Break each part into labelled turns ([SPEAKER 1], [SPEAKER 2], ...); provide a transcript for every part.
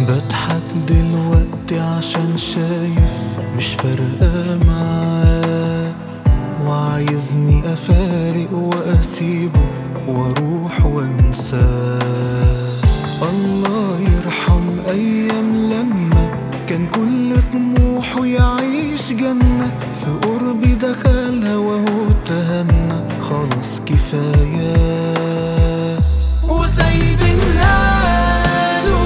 [SPEAKER 1] بضحك دلوقتي عشان شايف مش فارقة معاه وعايزني أفارق وأسيبه وأروح وأنساه الله يرحم أيام لما كان كل طموحه يعيش جنة في قربي دخلها وهو تهنى خلاص كفاية وسايبينها له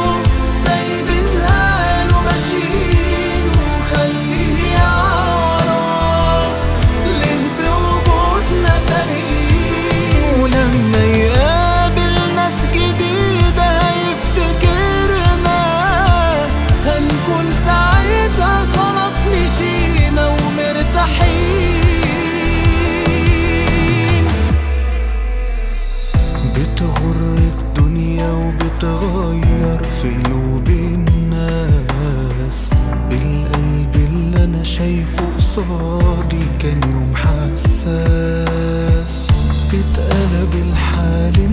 [SPEAKER 1] سايبينها له ماشيين وخليه يعرف ليه بوجودنا فارقين ولما يقابل ناس جديدة هيفتكرنا هنكون ساعتها خلاص مشينا ومرتاحين بتغر الدنيا وبتغير في قلوب الناس القلب اللي انا شايفه قصادي كان يوم حساس اتقلب الحال